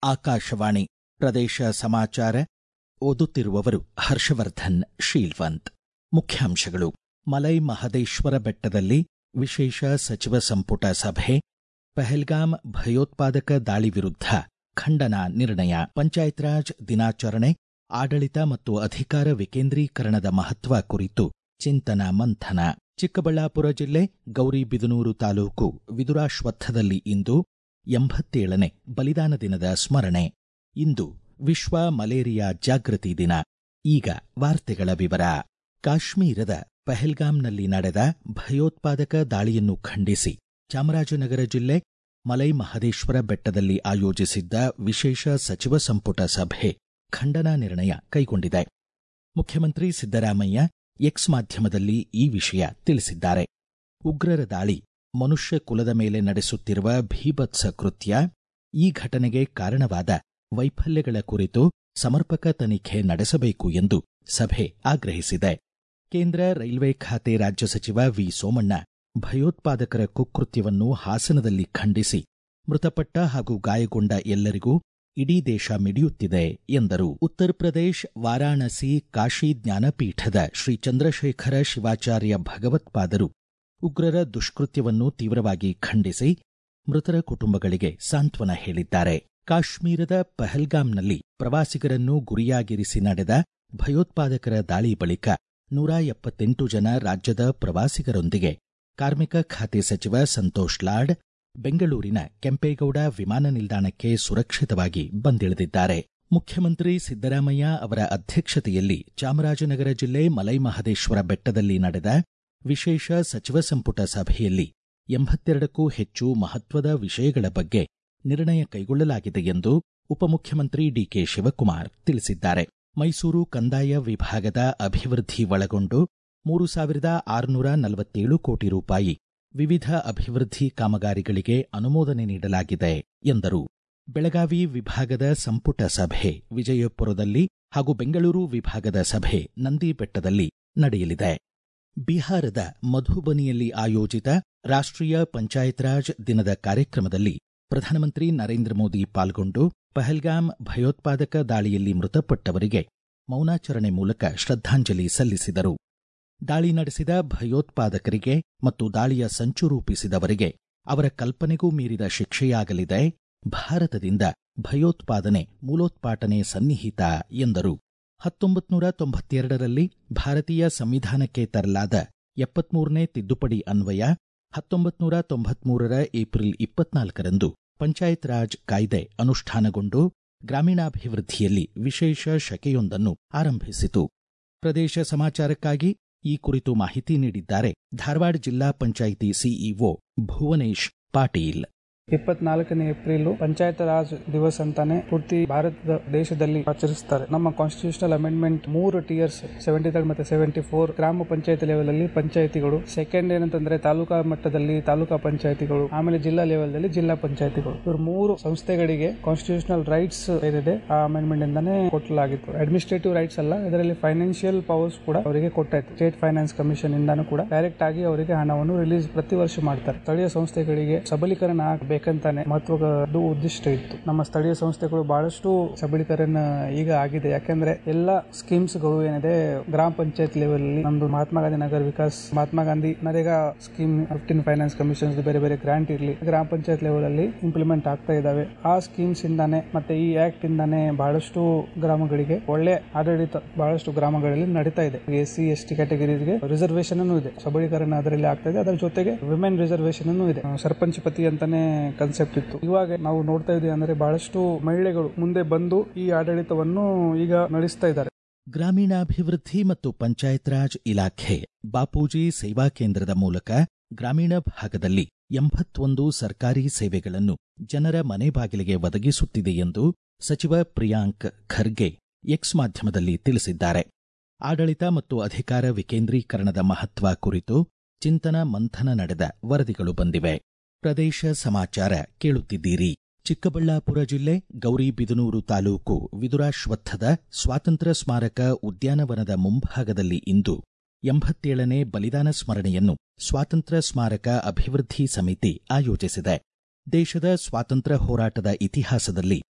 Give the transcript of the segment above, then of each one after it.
ಆಕಾಶವಾಣಿ ಪ್ರದೇಶ ಸಮಾಚಾರ ಓದುತ್ತಿರುವವರು ಹರ್ಷವರ್ಧನ್ ಶೀಲ್ವಂತ್ ಮುಖ್ಯಾಂಶಗಳು ಮಲೈ ಮಹದೇಶ್ವರ ಬೆಟ್ಟದಲ್ಲಿ ವಿಶೇಷ ಸಚಿವ ಸಂಪುಟ ಸಭೆ ಪಹಲ್ಗಾಮ್ ಭಯೋತ್ಪಾದಕ ದಾಳಿ ವಿರುದ್ಧ ಖಂಡನ ನಿರ್ಣಯ ಪಂಚಾಯತ್ ರಾಜ್ ದಿನಾಚರಣೆ ಆಡಳಿತ ಮತ್ತು ಅಧಿಕಾರ ವಿಕೇಂದ್ರೀಕರಣದ ಮಹತ್ವ ಕುರಿತು ಚಿಂತನ ಮಂಥನ ಚಿಕ್ಕಬಳ್ಳಾಪುರ ಜಿಲ್ಲೆ ಗೌರಿಬಿದನೂರು ತಾಲೂಕು ವಿದುರಾಶ್ವತ್ಥದಲ್ಲಿ ಇಂದು ಎಂಬತ್ತೇಳನೇ ಬಲಿದಾನ ದಿನದ ಸ್ಮರಣೆ ಇಂದು ವಿಶ್ವ ಮಲೇರಿಯಾ ಜಾಗೃತಿ ದಿನ ಈಗ ವಾರ್ತೆಗಳ ವಿವರ ಕಾಶ್ಮೀರದ ಪಹಲ್ಗಾಮ್ನಲ್ಲಿ ನಡೆದ ಭಯೋತ್ಪಾದಕ ದಾಳಿಯನ್ನು ಖಂಡಿಸಿ ಚಾಮರಾಜನಗರ ಜಿಲ್ಲೆ ಮಲೈ ಮಹದೇಶ್ವರ ಬೆಟ್ಟದಲ್ಲಿ ಆಯೋಜಿಸಿದ್ದ ವಿಶೇಷ ಸಚಿವ ಸಂಪುಟ ಸಭೆ ಖಂಡನಾ ನಿರ್ಣಯ ಕೈಗೊಂಡಿದೆ ಮುಖ್ಯಮಂತ್ರಿ ಸಿದ್ದರಾಮಯ್ಯ ಎಕ್ಸ್ ಮಾಧ್ಯಮದಲ್ಲಿ ಈ ವಿಷಯ ತಿಳಿಸಿದ್ದಾರೆ ಉಗ್ರರ ದಾಳಿ ಮನುಷ್ಯ ಕುಲದ ಮೇಲೆ ನಡೆಸುತ್ತಿರುವ ಭೀಭತ್ಸ ಕೃತ್ಯ ಈ ಘಟನೆಗೆ ಕಾರಣವಾದ ವೈಫಲ್ಯಗಳ ಕುರಿತು ಸಮರ್ಪಕ ತನಿಖೆ ನಡೆಸಬೇಕು ಎಂದು ಸಭೆ ಆಗ್ರಹಿಸಿದೆ ಕೇಂದ್ರ ರೈಲ್ವೆ ಖಾತೆ ರಾಜ್ಯ ಸಚಿವ ವಿ ಸೋಮಣ್ಣ ಭಯೋತ್ಪಾದಕರ ಕುಕೃತ್ಯವನ್ನು ಹಾಸನದಲ್ಲಿ ಖಂಡಿಸಿ ಮೃತಪಟ್ಟ ಹಾಗೂ ಗಾಯಗೊಂಡ ಎಲ್ಲರಿಗೂ ಇಡೀ ದೇಶ ಮಿಡಿಯುತ್ತಿದೆ ಎಂದರು ಉತ್ತರ ಪ್ರದೇಶ್ ವಾರಾಣಸಿ ಕಾಶಿ ಜ್ಞಾನಪೀಠದ ಶ್ರೀ ಚಂದ್ರಶೇಖರ ಶಿವಾಚಾರ್ಯ ಭಗವತ್ಪಾದರು ಉಗ್ರರ ದುಷ್ಕೃತ್ಯವನ್ನು ತೀವ್ರವಾಗಿ ಖಂಡಿಸಿ ಮೃತರ ಕುಟುಂಬಗಳಿಗೆ ಸಾಂತ್ವನ ಹೇಳಿದ್ದಾರೆ ಕಾಶ್ಮೀರದ ಪಹಲ್ಗಾಮ್ನಲ್ಲಿ ಪ್ರವಾಸಿಗರನ್ನು ಗುರಿಯಾಗಿರಿಸಿ ನಡೆದ ಭಯೋತ್ಪಾದಕರ ದಾಳಿ ಬಳಿಕ ನೂರ ಎಪ್ಪತ್ತೆಂಟು ಜನ ರಾಜ್ಯದ ಪ್ರವಾಸಿಗರೊಂದಿಗೆ ಕಾರ್ಮಿಕ ಖಾತೆ ಸಚಿವ ಸಂತೋಷ್ ಲಾಡ್ ಬೆಂಗಳೂರಿನ ಕೆಂಪೇಗೌಡ ವಿಮಾನ ನಿಲ್ದಾಣಕ್ಕೆ ಸುರಕ್ಷಿತವಾಗಿ ಬಂದಿಳಿದಿದ್ದಾರೆ ಮುಖ್ಯಮಂತ್ರಿ ಸಿದ್ದರಾಮಯ್ಯ ಅವರ ಅಧ್ಯಕ್ಷತೆಯಲ್ಲಿ ಚಾಮರಾಜನಗರ ಜಿಲ್ಲೆ ಮಲೈಮಹದೇಶ್ವರ ಬೆಟ್ಟದಲ್ಲಿ ನಡೆದ ವಿಶೇಷ ಸಚಿವ ಸಂಪುಟ ಸಭೆಯಲ್ಲಿ ಎಂಬತ್ತೆರಡಕ್ಕೂ ಹೆಚ್ಚು ಮಹತ್ವದ ವಿಷಯಗಳ ಬಗ್ಗೆ ನಿರ್ಣಯ ಕೈಗೊಳ್ಳಲಾಗಿದೆ ಎಂದು ಉಪಮುಖ್ಯಮಂತ್ರಿ ಡಿಕೆ ಶಿವಕುಮಾರ್ ತಿಳಿಸಿದ್ದಾರೆ ಮೈಸೂರು ಕಂದಾಯ ವಿಭಾಗದ ಅಭಿವೃದ್ಧಿ ಒಳಗೊಂಡು ಮೂರು ಸಾವಿರದ ಆರುನೂರ ನಲವತ್ತೇಳು ಕೋಟಿ ರೂಪಾಯಿ ವಿವಿಧ ಅಭಿವೃದ್ಧಿ ಕಾಮಗಾರಿಗಳಿಗೆ ಅನುಮೋದನೆ ನೀಡಲಾಗಿದೆ ಎಂದರು ಬೆಳಗಾವಿ ವಿಭಾಗದ ಸಂಪುಟ ಸಭೆ ವಿಜಯಪುರದಲ್ಲಿ ಹಾಗೂ ಬೆಂಗಳೂರು ವಿಭಾಗದ ಸಭೆ ನಂದಿಬೆಟ್ಟದಲ್ಲಿ ನಡೆಯಲಿದೆ ಬಿಹಾರದ ಮಧುಬನಿಯಲ್ಲಿ ಆಯೋಜಿತ ರಾಷ್ಟ್ರೀಯ ಪಂಚಾಯತ್ ರಾಜ್ ದಿನದ ಕಾರ್ಯಕ್ರಮದಲ್ಲಿ ಪ್ರಧಾನಮಂತ್ರಿ ನರೇಂದ್ರ ಮೋದಿ ಪಾಲ್ಗೊಂಡು ಪಹಲ್ಗಾಮ್ ಭಯೋತ್ಪಾದಕ ದಾಳಿಯಲ್ಲಿ ಮೃತಪಟ್ಟವರಿಗೆ ಮೌನಾಚರಣೆ ಮೂಲಕ ಶ್ರದ್ಧಾಂಜಲಿ ಸಲ್ಲಿಸಿದರು ದಾಳಿ ನಡೆಸಿದ ಭಯೋತ್ಪಾದಕರಿಗೆ ಮತ್ತು ದಾಳಿಯ ಸಂಚು ರೂಪಿಸಿದವರಿಗೆ ಅವರ ಕಲ್ಪನೆಗೂ ಮೀರಿದ ಶಿಕ್ಷೆಯಾಗಲಿದೆ ಭಾರತದಿಂದ ಭಯೋತ್ಪಾದನೆ ಮೂಲೋತ್ಪಾಟನೆ ಸನ್ನಿಹಿತ ಎಂದರು ಹತ್ತೊಂಬತ್ತು ನೂರ ತೊಂಬತ್ತೆರಡರಲ್ಲಿ ಭಾರತೀಯ ಸಂವಿಧಾನಕ್ಕೆ ತರಲಾದ ಎಪ್ಪತ್ಮೂರನೇ ತಿದ್ದುಪಡಿ ಅನ್ವಯ ಹತ್ತೊಂಬತ್ತು ನೂರ ತೊಂಬತ್ಮೂರರ ಏಪ್ರಿಲ್ ಇಪ್ಪತ್ನಾಲ್ಕರಂದು ಪಂಚಾಯತ್ ರಾಜ್ ಕಾಯ್ದೆ ಅನುಷ್ಠಾನಗೊಂಡು ಗ್ರಾಮೀಣಾಭಿವೃದ್ಧಿಯಲ್ಲಿ ವಿಶೇಷ ಶಕೆಯೊಂದನ್ನು ಆರಂಭಿಸಿತು ಪ್ರದೇಶ ಸಮಾಚಾರಕ್ಕಾಗಿ ಈ ಕುರಿತು ಮಾಹಿತಿ ನೀಡಿದ್ದಾರೆ ಧಾರವಾಡ ಜಿಲ್ಲಾ ಪಂಚಾಯಿತಿ ಸಿಇಒ ಭುವನೇಶ್ ಪಾಟೀಲ್ ಇಪ್ಪತ್ನಾಲ್ಕನೇ ಏಪ್ರಿಲ್ ಪಂಚಾಯತ್ ರಾಜ್ ದಿವಸ್ ಅಂತಾನೆ ಪೂರ್ತಿ ಭಾರತದ ದೇಶದಲ್ಲಿ ಆಚರಿಸುತ್ತಾರೆ ನಮ್ಮ ಕಾನ್ಸ್ಟಿಟ್ಯೂಷನಲ್ ಅಮೆಂಡ್ಮೆಂಟ್ ಮೂರು ಟಿಯರ್ಸ್ ಸೆವೆಂಟಿ ತರ್ಡ್ ಮತ್ತೆ ಸೆವೆಂಟಿ ಫೋರ್ ಗ್ರಾಮ ಪಂಚಾಯತ್ ಲೆವೆಲ್ ಅಲ್ಲಿ ಪಂಚಾಯತಿಗಳು ಸೆಕೆಂಡ್ ಏನಂತಂದ್ರೆ ತಾಲೂಕಾ ಮಟ್ಟದಲ್ಲಿ ತಾಲೂಕಾ ಪಂಚಾಯತಿಗಳು ಆಮೇಲೆ ಜಿಲ್ಲಾ ಲೆವೆಲ್ ದಲ್ಲಿ ಜಿಲ್ಲಾ ಪಂಚಾಯತಿಗಳು ಇವರು ಮೂರು ಸಂಸ್ಥೆಗಳಿಗೆ ಕಾನ್ಸ್ಟಿಟ್ಯೂಷನಲ್ ರೈಟ್ಸ್ ಏನಿದೆ ಆ ಅಮೆಂಡ್ಮೆಂಟ್ ಇಂದಾನೆ ಕೊಟ್ಟಲಾಗಿತ್ತು ಅಡ್ಮಿನಿಸ್ಟ್ರೇಟಿವ್ ರೈಟ್ಸ್ ಅಲ್ಲ ಇದರಲ್ಲಿ ಫೈನಾನ್ಷಿಯಲ್ ಪವರ್ಸ್ ಕೂಡ ಅವರಿಗೆ ಕೊಟ್ಟಾಯ್ತು ಸ್ಟೇಟ್ ಫೈನಾನ್ಸ್ ಕಮಿಷನ್ ಇಂದಾನು ಕೂಡ ಡೈರೆಕ್ಟ್ ಆಗಿ ಅವರಿಗೆ ಹಣವನ್ನು ರಿಲೀಸ್ ಪ್ರತಿ ವರ್ಷ ಮಾಡ್ತಾರೆ ಸ್ಥಳೀಯ ಸಂಸ್ಥೆಗಳಿಗೆ ಸಬಲೀಕರಣ ಆಗಬೇಕಂತಾನೆ ಮಹತ್ವದ ಉದ್ದೇಶ ಇತ್ತು ನಮ್ಮ ಸ್ಥಳೀಯ ಸಂಸ್ಥೆಗಳು ಬಹಳಷ್ಟು ಸಬಲೀಕರಣ ಈಗ ಆಗಿದೆ ಯಾಕಂದ್ರೆ ಎಲ್ಲ ಸ್ಕೀಮ್ಸ್ ಗಳು ಏನಿದೆ ಗ್ರಾಮ ಪಂಚಾಯತ್ ಲೆವೆಲ್ ಅಲ್ಲಿ ನಮ್ದು Mahatma Gandhi Nagar Vikas Mahatma Gandhi NREGA scheme fifteen finance commission ಬೇರೆ ಬೇರೆ ಗ್ರಾಂಟ್ ಇರಲಿ ಗ್ರಾಮ ಪಂಚಾಯತ್ ಲೆವೆಲ್ ಅಲ್ಲಿ ಇಂಪ್ಲಿಮೆಂಟ್ ಆಗ್ತಾ ಇದಾವೆ ಆ ಸ್ಕೀಮ್ಸ್ ಇಂದಾನೆ ಮತ್ತೆ ಈ ಆಕ್ಟ್ ಇಂದಾನೆ ಬಹಳಷ್ಟು ಗ್ರಾಮಗಳಿಗೆ ಒಳ್ಳೆ ಆಡಳಿತ ಬಹಳಷ್ಟು ಗ್ರಾಮಗಳಲ್ಲಿ ನಡೀತಾ ಇದೆ ಎಸ್ ಸಿ ಎಸ್ ಟಿ ಕ್ಯಾಟಗರಿಗೆ ರಿಸರ್ವೇಶನ್ ಇದೆ ಸಬಲೀಕರಣ ಅದರಲ್ಲಿ ಆಗ್ತಾ ಇದೆ ಅದರ ಜೊತೆಗೆ ವಿಮೆನ್ ರಿಸರ್ವೇಶನ್ ಇದೆ ಸರ್ಪಂಚ್ ಪತಿ ಅಂತಾನೆ ಕನ್ಸೆಪ್ಟ್ ಇತ್ತು ಇವಾಗ ನಾವು ನೋಡ್ತಾ ಇದೀವಿ ಅಂದ್ರೆ ಬಹಳಷ್ಟು ಮಹಿಳೆಗಳು ಮುಂದೆ ಬಂದು ಈ ಆಡಳಿತವನ್ನು ಈಗ ನಡೆಸ್ತಾ ಇದ್ದಾರೆ ಗ್ರಾಮೀಣಾಭಿವೃದ್ಧಿ ಮತ್ತು ಪಂಚಾಯತ್ ರಾಜ್ ಇಲಾಖೆ ಬಾಪೂಜಿ ಸೇವಾ ಕೇಂದ್ರದ ಮೂಲಕ ಗ್ರಾಮೀಣ ಭಾಗದಲ್ಲಿ ಎಂಬತ್ತೊಂದು ಸರ್ಕಾರಿ ಸೇವೆಗಳನ್ನು ಜನರ ಮನೆ ಬಾಗಿಲಿಗೆ ಒದಗಿಸುತ್ತಿದೆ ಎಂದು ಸಚಿವ ಪ್ರಿಯಾಂಕ್ ಖರ್ಗೆ ಎಕ್ಸ್ ಮಾಧ್ಯಮದಲ್ಲಿ ತಿಳಿಸಿದ್ದಾರೆ ಆಡಳಿತ ಮತ್ತು ಅಧಿಕಾರ ವಿಕೇಂದ್ರೀಕರಣದ ಮಹತ್ವ ಕುರಿತು ಚಿಂತನ ಮಂಥನ ನಡೆದ ವರದಿಗಳು ಬಂದಿವೆ ಪ್ರದೇಶ ಸಮಾಚಾರ ಕೇಳುತ್ತಿದ್ದೀರಿ ಚಿಕ್ಕಬಳ್ಳಾಪುರ ಜಿಲ್ಲೆ ಗೌರಿಬಿದನೂರು ತಾಲೂಕು ವಿದುರಾಶ್ವತ್ಥದ ಸ್ವಾತಂತ್ರ್ಯ ಸ್ಮಾರಕ ಉದ್ಯಾನವನದ ಮುಂಭಾಗದಲ್ಲಿ ಇಂದು ಎಂಬತ್ತೇಳನೇ ಬಲಿದಾನ ಸ್ಮರಣೆಯನ್ನು ಸ್ವಾತಂತ್ರ್ಯ ಸ್ಮಾರಕ ಅಭಿವೃದ್ಧಿ ಸಮಿತಿ ಆಯೋಜಿಸಿದೆ ದೇಶದ ಸ್ವಾತಂತ್ರ್ಯ ಹೋರಾಟದ ಇತಿಹಾಸದಲ್ಲಿ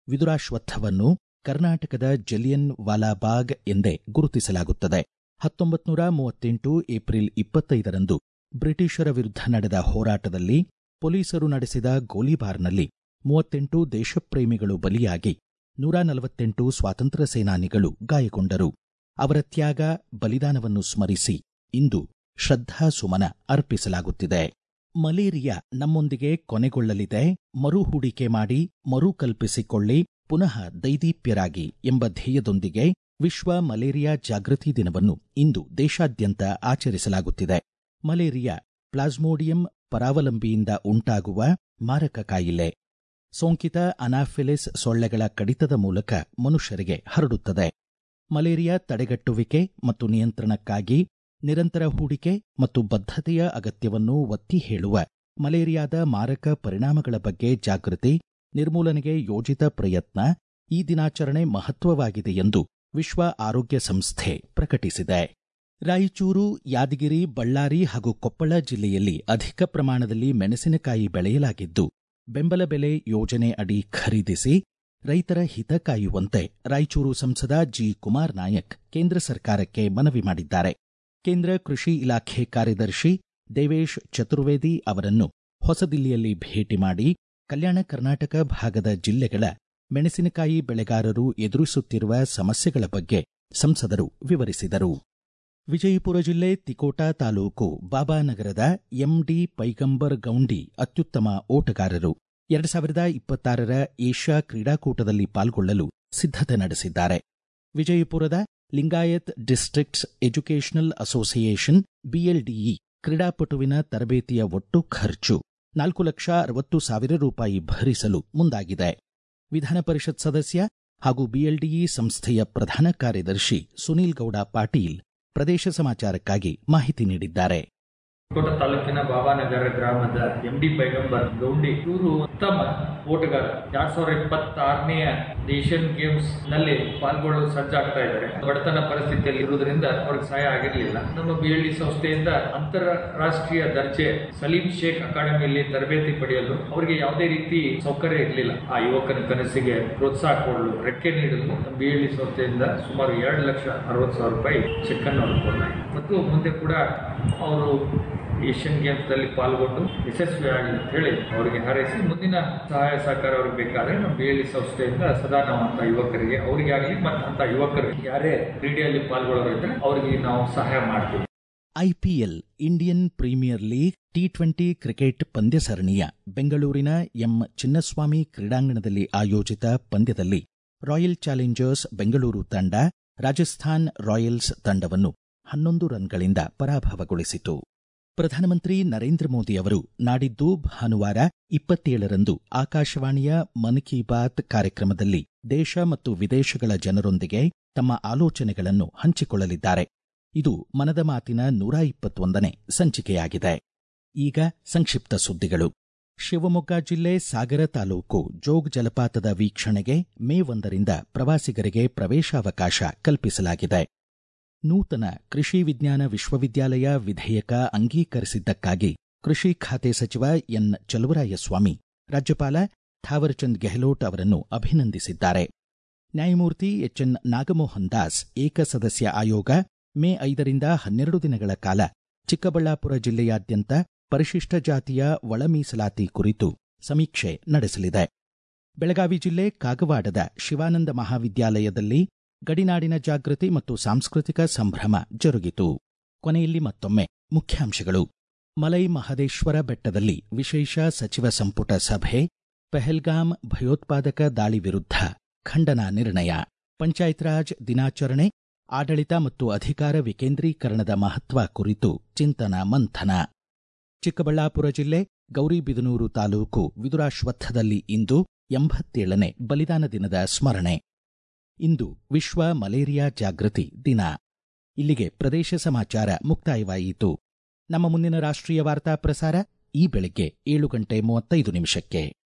ವಿದುರಾಶ್ವತ್ಥವನ್ನು ಕರ್ನಾಟಕದ ಜಲಿಯನ್ ವಾಲಾಬಾಗ್ ಎಂದೇ ಗುರುತಿಸಲಾಗುತ್ತದೆ ಹತ್ತೊಂಬತ್ತು ನೂರ ಮೂವತ್ತೆಂಟು ಏಪ್ರಿಲ್ ಇಪ್ಪತ್ತೈದರಂದು ಬ್ರಿಟಿಷರ ವಿರುದ್ಧ ನಡೆದ ಹೋರಾಟದಲ್ಲಿ ಪೊಲೀಸರು ನಡೆಸಿದ ಗೋಲಿಬಾರ್ನಲ್ಲಿ ಮೂವತ್ತೆಂಟು ದೇಶಪ್ರೇಮಿಗಳು ಬಲಿಯಾಗಿ ನೂರ ನಲವತ್ತೆಂಟು ಸ್ವಾತಂತ್ರ್ಯ ಸೇನಾನಿಗಳು ಗಾಯಗೊಂಡರು ಅವರ ತ್ಯಾಗ ಬಲಿದಾನವನ್ನು ಸ್ಮರಿಸಿ ಇಂದು ಶ್ರದ್ಧಾಸುಮನ ಅರ್ಪಿಸಲಾಗುತ್ತಿದೆ ಮಲೇರಿಯಾ ನಮ್ಮೊಂದಿಗೆ ಕೊನೆಗೊಳ್ಳಲಿದೆ ಮರು ಹೂಡಿಕೆ ಮಾಡಿ ಮರುಕಲ್ಪಿಸಿಕೊಳ್ಳಿ ಪುನಃ ದೈದೀಪ್ಯರಾಗಿ ಎಂಬ ಧ್ಯೇಯದೊಂದಿಗೆ ವಿಶ್ವ ಮಲೇರಿಯಾ ಜಾಗೃತಿ ದಿನವನ್ನು ಇಂದು ದೇಶಾದ್ಯಂತ ಆಚರಿಸಲಾಗುತ್ತಿದೆ ಮಲೇರಿಯಾ ಪ್ಲಾಸ್ಮೋಡಿಯಂ ಪರಾವಲಂಬಿಯಿಂದ ಉಂಟಾಗುವ ಮಾರಕ ಕಾಯಿಲೆ ಸೋಂಕಿತ ಅನಾಫಿಲಿಸ್ ಸೊಳ್ಳೆಗಳ ಕಡಿತದ ಮೂಲಕ ಮನುಷ್ಯರಿಗೆ ಹರಡುತ್ತದೆ ಮಲೇರಿಯಾ ತಡೆಗಟ್ಟುವಿಕೆ ಮತ್ತು ನಿಯಂತ್ರಣಕ್ಕಾಗಿ ನಿರಂತರ ಹೂಡಿಕೆ ಮತ್ತು ಬದ್ಧತೆಯ ಅಗತ್ಯವನ್ನು ಒತ್ತಿ ಹೇಳುವ ಮಲೇರಿಯಾದ ಮಾರಕ ಪರಿಣಾಮಗಳ ಬಗ್ಗೆ ಜಾಗೃತಿ ನಿರ್ಮೂಲನೆಗೆ ಯೋಜಿತ ಪ್ರಯತ್ನ ಈ ದಿನಾಚರಣೆ ಮಹತ್ವವಾಗಿದೆ ಎಂದು ವಿಶ್ವ ಆರೋಗ್ಯ ಸಂಸ್ಥೆ ಪ್ರಕಟಿಸಿದೆ ರಾಯಚೂರು ಯಾದಗಿರಿ ಬಳ್ಳಾರಿ ಹಾಗೂ ಕೊಪ್ಪಳ ಜಿಲ್ಲೆಯಲ್ಲಿ ಅಧಿಕ ಪ್ರಮಾಣದಲ್ಲಿ ಮೆಣಸಿನಕಾಯಿ ಬೆಳೆಯಲಾಗಿದ್ದು ಬೆಂಬಲ ಬೆಲೆ ಯೋಜನೆ ಅಡಿ ಖರೀದಿಸಿ ರೈತರ ಹಿತ ಕಾಯುವಂತೆ ರಾಯಚೂರು ಸಂಸದ ಜಿ ಕುಮಾರ್ ನಾಯಕ್ ಕೇಂದ್ರ ಸರ್ಕಾರಕ್ಕೆ ಮನವಿ ಮಾಡಿದ್ದಾರೆ ಕೇಂದ್ರ ಕೃಷಿ ಇಲಾಖೆ ಕಾರ್ಯದರ್ಶಿ ದೇವೇಶ್ ಚತುರ್ವೇದಿ ಅವರನ್ನು ಹೊಸದಿಲ್ಲಿಯಲ್ಲಿ ಭೇಟಿ ಮಾಡಿ ಕಲ್ಯಾಣ ಕರ್ನಾಟಕ ಭಾಗದ ಜಿಲ್ಲೆಗಳ ಮೆಣಸಿನಕಾಯಿ ಬೆಳೆಗಾರರು ಎದುರಿಸುತ್ತಿರುವ ಸಮಸ್ಯೆಗಳ ಬಗ್ಗೆ ಸಂಸದರು ವಿವರಿಸಿದರು ವಿಜಯಪುರ ಜಿಲ್ಲೆ ತಿಕೋಟಾ ತಾಲೂಕು ಬಾಬಾನಗರದ ಎಂಡಿ ಪೈಗಂಬರ್ ಗೌಂಡಿ ಅತ್ಯುತ್ತಮ ಓಟಗಾರರು ಎರಡು ಸಾವಿರದ ಇಪ್ಪತ್ತಾರರ ಏಷ್ಯಾ ಕ್ರೀಡಾಕೂಟದಲ್ಲಿ ಪಾಲ್ಗೊಳ್ಳಲು ಸಿದ್ಧತೆ ನಡೆಸಿದ್ದಾರೆ ವಿಜಯಪುರದ Lingayat districts educational association B L D E ಕ್ರೀಡಾಪಟುವಿನ ತರಬೇತಿಯ ಒಟ್ಟು ಖರ್ಚು ನಾಲ್ಕು ಲಕ್ಷ ಅರವತ್ತು ಸಾವಿರ ರೂಪಾಯಿ ಭರಿಸಲು ಮುಂದಾಗಿದೆ ವಿಧಾನ ಪರಿಷತ್ ಸದಸ್ಯ ಹಾಗೂ ಬಿಎಲ್ಡಿಇ ಸಂಸ್ಥೆಯ ಪ್ರಧಾನ ಕಾರ್ಯದರ್ಶಿ ಸುನೀಲ್ ಗೌಡ ಪಾಟೀಲ್ ಪ್ರದೇಶ ಸಮಾಚಾರಕ್ಕಾಗಿ ಮಾಹಿತಿ ನೀಡಿದ್ದಾರೆ ಕೋಟ ತಾಲೂಕಿನ ಬಾಬಾನಗರ ಗ್ರಾಮದ ಎಂ ಡಿ ಪೈಗಂಬರ್ ಗೌಂಡಿ ಇವರು ಉತ್ತಮ ಓಟಗಾರ ಎರಡ್ ಸಾವಿರದ ಇಪ್ಪತ್ತಾರನೆಯ ಏಷ್ಯನ್ ಗೇಮ್ಸ್ ನಲ್ಲಿ ಪಾಲ್ಗೊಳ್ಳಲು ಸಜ್ಜಾಗ್ತಾ ಇದ್ದಾರೆ ಬಡತನ ಪರಿಸ್ಥಿತಿಯಲ್ಲಿ ಇರುವುದರಿಂದ ಅವ್ರಿಗೆ ಸಹಾಯ ಆಗಿರಲಿಲ್ಲ ನಮ್ಮ ಬಿ ಎಲ್ ಡಿ ಸಂಸ್ಥೆಯಿಂದ ಅಂತಾರಾಷ್ಟ್ರೀಯ ದರ್ಜೆ ಸಲೀಂ ಶೇಖ್ ಅಕಾಡೆಮಿಯಲ್ಲಿ ತರಬೇತಿ ಪಡೆಯಲು ಅವರಿಗೆ ಯಾವುದೇ ರೀತಿ ಸೌಕರ್ಯ ಇರಲಿಲ್ಲ ಆ ಯುವಕನ ಕನಸಿಗೆ ಪ್ರೋತ್ಸಾಹ ಕೊಡಲು ರೆಕ್ಕೆ ನೀಡಲು ನಮ್ಮ ಬಿ ಎಲ್ ಡಿ ಸಂಸ್ಥೆಯಿಂದ ಸುಮಾರು ಎರಡು ಲಕ್ಷ ಅರವತ್ತು ಸಾವಿರ ರೂಪಾಯಿ ಚೆಕ್ ಅನ್ನು ಅವರು ಕೊಡ್ತಾರೆ ಮತ್ತು ಮುಂದೆ ಕೂಡ ಅವರು ಏಷ್ಯನ್ ಗೇಮ್ಸ್ ನಲ್ಲಿ ಪಾಲ್ಗೊಂಡು ಯಶಸ್ವಿಯಾಗಲಿ ಅಂತ ಹೇಳಿ ಅವರಿಗೆ ಹಾರೈಸಿ ಮುಂದಿನ ಸಹಾಯ ಸಹಕಾರ ಅವ್ರಿಗೆ ಬೇಕಾದ್ರೆ ನಮ್ಮ ಬಿ ಎಲ್ ಸಂಸ್ಥೆಯಿಂದ ಸದಾ ನಾವು ಅಂತ ಯುವಕರಿಗೆ ಅವರಿಗೆ ಆಗಲಿ ಮತ್ತು ಅಂತ ಯುವಕರು ಯಾರೇ ಕ್ರೀಡೆಯಲ್ಲಿ ಪಾಲ್ಗೊಳ್ಳೋರು ಇದ್ರೆ ಅವರಿಗೆ ನಾವು ಸಹಾಯ ಮಾಡ್ತೀವಿ IPL Indian premier league T twenty cricket ಪಂದ್ಯ ಸರಣಿಯ ಬೆಂಗಳೂರಿನ ಎಂ ಚಿನ್ನಸ್ವಾಮಿ ಕ್ರೀಡಾಂಗಣದಲ್ಲಿ ಆಯೋಜಿತ ಪಂದ್ಯದಲ್ಲಿ ರಾಯಲ್ ಚಾಲೆಂಜರ್ಸ್ ಬೆಂಗಳೂರು ತಂಡ ರಾಜಸ್ಥಾನ್ ರಾಯಲ್ಸ್ ತಂಡವನ್ನು ಹನ್ನೊಂದು ರನ್ಗಳಿಂದ ಪರಾಭವಗೊಳಿಸಿತು ಪ್ರಧಾನಮಂತ್ರಿ ನರೇಂದ್ರ ಮೋದಿ ಅವರು ನಾಡಿದ್ದು ಭಾನುವಾರ ಇಪ್ಪತ್ತೇಳರಂದು ಆಕಾಶವಾಣಿಯ ಮನ್ ಕಿ ಬಾತ್ ಕಾರ್ಯಕ್ರಮದಲ್ಲಿ ದೇಶ ಮತ್ತು ವಿದೇಶಗಳ ಜನರೊಂದಿಗೆ ತಮ್ಮ ಆಲೋಚನೆಗಳನ್ನು ಹಂಚಿಕೊಳ್ಳಲಿದ್ದಾರೆ ಇದು ಮನದ ಮಾತಿನ ನೂರ ಇಪ್ಪತ್ತೊಂದನೇ ಸಂಚಿಕೆಯಾಗಿದೆ ಈಗ ಸಂಕ್ಷಿಪ್ತ ಸುದ್ದಿಗಳು ಶಿವಮೊಗ್ಗ ಜಿಲ್ಲೆ ಸಾಗರ ತಾಲೂಕು ಜೋಗ್ ಜಲಪಾತದ ವೀಕ್ಷಣೆಗೆ ಮೇ ಒಂದರಿಂದ ಪ್ರವಾಸಿಗರಿಗೆ ಪ್ರವೇಶಾವಕಾಶ ಕಲ್ಪಿಸಲಾಗಿದೆ ನೂತನ ಕೃಷಿ ವಿಜ್ಞಾನ ವಿಶ್ವವಿದ್ಯಾಲಯ ವಿಧೇಯಕ ಅಂಗೀಕರಿಸಿದ್ದಕ್ಕಾಗಿ ಕೃಷಿ ಖಾತೆ ಸಚಿವ ಎನ್ ಚಲುವರಾಯಸ್ವಾಮಿ ರಾಜ್ಯಪಾಲ ಥಾವರ್ಚಂದ್ ಗೆಹ್ಲೋಟ್ ಅವರನ್ನು ಅಭಿನಂದಿಸಿದ್ದಾರೆ ನ್ಯಾಯಮೂರ್ತಿ ಎಚ್ಎನ್ ನಾಗಮೋಹನ್ ದಾಸ್ ಏಕಸದಸ್ಯ ಆಯೋಗ ಮೇ ಐದರಿಂದ ಹನ್ನೆರಡು ದಿನಗಳ ಕಾಲ ಚಿಕ್ಕಬಳ್ಳಾಪುರ ಜಿಲ್ಲೆಯಾದ್ಯಂತ ಪರಿಶಿಷ್ಟ ಜಾತಿಯ ಒಳ ಮೀಸಲಾತಿ ಕುರಿತು ಸಮೀಕ್ಷೆ ನಡೆಸಲಿದೆ ಬೆಳಗಾವಿ ಜಿಲ್ಲೆ ಕಾಗವಾಡದ ಶಿವಾನಂದ ಮಹಾವಿದ್ಯಾಲಯದಲ್ಲಿ ಗಡಿನಾಡಿನ ಜಾಗೃತಿ ಮತ್ತು ಸಾಂಸ್ಕೃತಿಕ ಸಂಭ್ರಮ ಜರುಗಿತು ಕೊನೆಯಲ್ಲಿ ಮತ್ತೊಮ್ಮೆ ಮುಖ್ಯಾಂಶಗಳು ಮಲೈ ಮಹದೇಶ್ವರ ಬೆಟ್ಟದಲ್ಲಿ ವಿಶೇಷ ಸಚಿವ ಸಂಪುಟ ಸಭೆ ಪೆಹಲ್ಗಾಮ್ ಭಯೋತ್ಪಾದಕ ದಾಳಿ ವಿರುದ್ಧ ಖಂಡನಾ ನಿರ್ಣಯ ಪಂಚಾಯತ್ ರಾಜ್ ದಿನಾಚರಣೆ ಆಡಳಿತ ಮತ್ತು ಅಧಿಕಾರ ವಿಕೇಂದ್ರೀಕರಣದ ಮಹತ್ವ ಕುರಿತು ಚಿಂತನ ಮಂಥನ ಚಿಕ್ಕಬಳ್ಳಾಪುರ ಜಿಲ್ಲೆ ಗೌರಿಬಿದನೂರು ತಾಲೂಕು ವಿದುರಾಶ್ವತ್ಥದಲ್ಲಿ ಇಂದು ಎಂಬತ್ತೇಳನೇ ಬಲಿದಾನ ದಿನದ ಸ್ಮರಣೆ ಇಂದು ವಿಶ್ವ ಮಲೇರಿಯಾ ಜಾಗೃತಿ ದಿನ ಇಲ್ಲಿಗೆ ಪ್ರದೇಶ ಸಮಾಚಾರ ಮುಕ್ತಾಯವಾಯಿತು ನಮ್ಮ ಮುಂದಿನ ರಾಷ್ಟ್ರೀಯ ವಾರ್ತಾ ಪ್ರಸಾರ ಈ ಬೆಳಗ್ಗೆ ಏಳು ಗಂಟೆ ಮೂವತ್ತೈದು ನಿಮಿಷಕ್ಕೆ